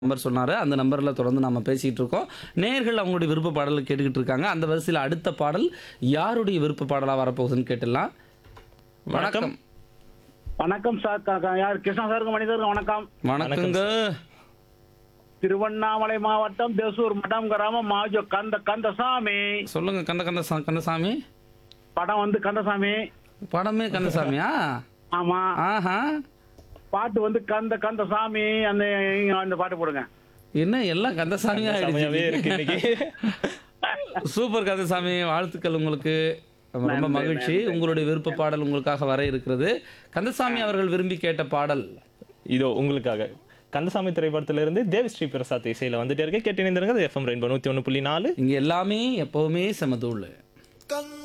number சொன்னாரு அந்த நம்பர்ல தொடர்ந்து நாம பேசிட்டு இருக்கோம் நேயர்கள் அவங்களுடைய விருப்ப பாடலை கேட்டுக்கிட்டு இருக்காங்க அந்த வரிசையில் அடுத்த பாடல் யாருடைய விருப்ப பாடலா வரப்போகுதுன்னு கேட்டுடலாம் வணக்கம் வணக்கம் சார் க- க- யார் கிருஷ்ணா சாருக்கு மனிதருக்கு வணக்கம் வணக்கங்க திருவண்ணாமலை மாவட்டம் தேசூர் மடம் கிராமம் மாஜோ கந்த கந்தசாமி சொல்லுங்க கந்த கந்த சா- கந்தசாமி படம் வந்து கந்தசாமி படமே கந்தசாமியா ஆமா ஆஹா பாட்டு வந்து கந்த கந்தசாமி அந்த அந்த பாட்டு போடுங்க என்ன எல்லாம் கந்தசாமியா செமையாவே இருக்கு இன்னைக்கு சூப்பர் கந்தசாமி வாழ்த்துக்கள் உங்களுக்கு ரொம்ப நன்றி, மகிழ்ச்சி உங்களுடைய விருப்ப பாடல் உங்களுக்காக வர இருக்கிறது கந்தசாமி அவர்கள் விரும்பி கேட்ட பாடல் இதோ உங்களுக்காக கந்தசாமி திரைப்படத்துல இருந்து தேவஸ்ரீ பிரசாத் இசையில வந்துட்டே இருக்க கேட்டு இணைந்திருங்க எஃப்எம் ரெயின்போ நூத்தி ஒண்ணு புள்ளி நாலு இங்க எல்லாமே எப்பவுமே செமதூள்